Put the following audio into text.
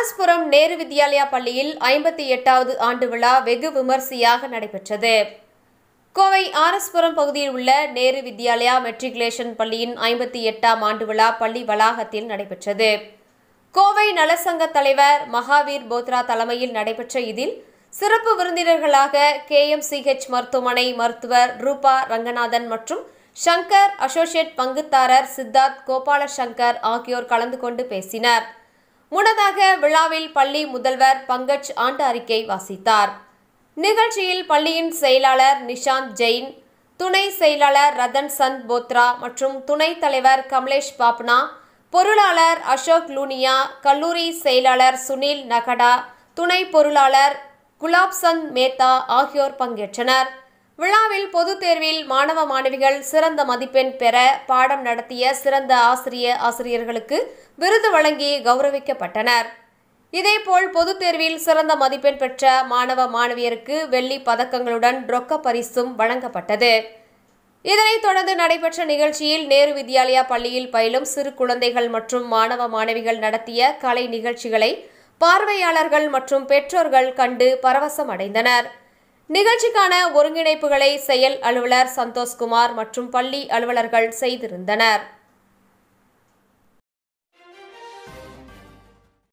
ஆர்எஸ்புரம் நேரு வித்யாலயா பள்ளியில் ஐம்பத்தி எட்டாவது ஆண்டு விழா வெகு விமர்சையாக நடைபெற்றது கோவை ஆர்எஸ்புரம் பகுதியில் உள்ள நேரு வித்யாலயா மெட்ரிகுலேஷன் பள்ளியின் ஐம்பத்தி எட்டாம் ஆண்டு விழா பள்ளி வளாகத்தில் நடைபெற்றது கோவை நலசங்க தலைவர் மகாவீர் போத்ரா தலைமையில் நடைபெற்ற இதில் சிறப்பு விருந்தினர்களாக கேஎம்சிஹெச் மருத்துவமனை மருத்துவர் ரூபா ரங்கநாதன் மற்றும் சங்கர் அசோசியேட் பங்குதாரர் சித்தார்த் கோபால சங்கர் ஆகியோர் கலந்து கொண்டு பேசினர் முன்னதாக விழாவில் பள்ளி முதல்வர் பங்கஜ் ஆண்டு அறிக்கை வாசித்தார் நிகழ்ச்சியில் பள்ளியின் செயலாளர் நிஷாந்த் ஜெயின் துணை செயலாளர் ரதன் சந்த் போத்ரா மற்றும் துணைத் தலைவர் கமலேஷ் பாப்னா பொருளாளர் அசோக் லூனியா கல்லூரி செயலாளர் சுனில் நகடா துணை பொருளாளர் குலாப் சந்த் மேத்தா ஆகியோர் பங்கேற்றனர் விழாவில் பொதுத் தேர்வில் மாணவ மாணவிகள் சிறந்த மதிப்பெண் பெற பாடம் நடத்திய சிறந்த ஆசிரிய ஆசிரியர்களுக்கு விருது வழங்கி கௌரவிக்கப்பட்டனர் இதேபோல் பொதுத் தேர்வில் சிறந்த மதிப்பெண் பெற்ற மாணவ மாணவியருக்கு வெள்ளி பதக்கங்களுடன் ரொக்க பரிசும் வழங்கப்பட்டது இதனைத் தொடர்ந்து நடைபெற்ற நிகழ்ச்சியில் நேரு வித்யாலயா பள்ளியில் பயிலும் சிறு குழந்தைகள் மற்றும் மாணவ மாணவிகள் நடத்திய கலை நிகழ்ச்சிகளை பார்வையாளர்கள் மற்றும் பெற்றோர்கள் கண்டு பரவசம் அடைந்தனர் நிகழ்ச்சிக்கான ஒருங்கிணைப்புகளை செயல் அலுவலர் சந்தோஷ்குமார் மற்றும் பள்ளி அலுவலர்கள் செய்திருந்தனர்